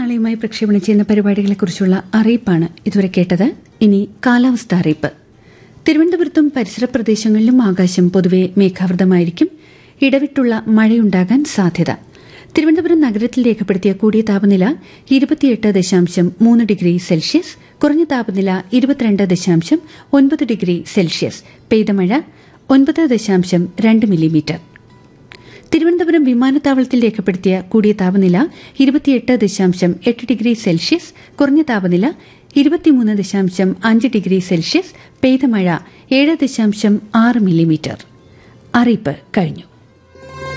നാളെയുമായി പ്രക്ഷേപണം ചെയ്യുന്ന പരിപാടികളെക്കുറിച്ചുള്ള അറിയിപ്പാണ് ഇതുവരെ കേട്ടത് ഇനി കാലാവസ്ഥ അറിയിപ്പ് തിരുവനന്തപുരത്തും പരിസര പ്രദേശങ്ങളിലും ആകാശം പൊതുവെ മേഘാവൃതമായിരിക്കും ഇടവിട്ടുള്ള മഴയുണ്ടാകാൻ സാധ്യത തിരുവനന്തപുരം നഗരത്തിൽ രേഖപ്പെടുത്തിയ കൂടിയ താപനില ഇരുപത്തിയെട്ട് ദശാംശം മൂന്ന് ഡിഗ്രി സെൽഷ്യസ് കുറഞ്ഞ താപനില ഇരുപത്തിരണ്ട് ദശാംശം ഒൻപത് ഡിഗ്രി സെൽഷ്യസ് പെയ്ത മഴ ഒൻപത് ദശാംശം രണ്ട് മില്ലിമീറ്റർ തിരുവനന്തപുരം വിമാനത്താവളത്തിൽ രേഖപ്പെടുത്തിയ കൂടിയ താപനില ഇരുപത്തിയെട്ട് ദശാംശം എട്ട് ഡിഗ്രി സെൽഷ്യസ് കുറഞ്ഞ താപനില ഇരുപത്തിമൂന്ന് ദശാംശം അഞ്ച് ഡിഗ്രി സെൽഷ്യസ് പെയ്ത മഴ ഏഴ് ദശാംശം ആറ് മില്ലിമീറ്റർ അറിയിപ്പ് കഴിഞ്ഞു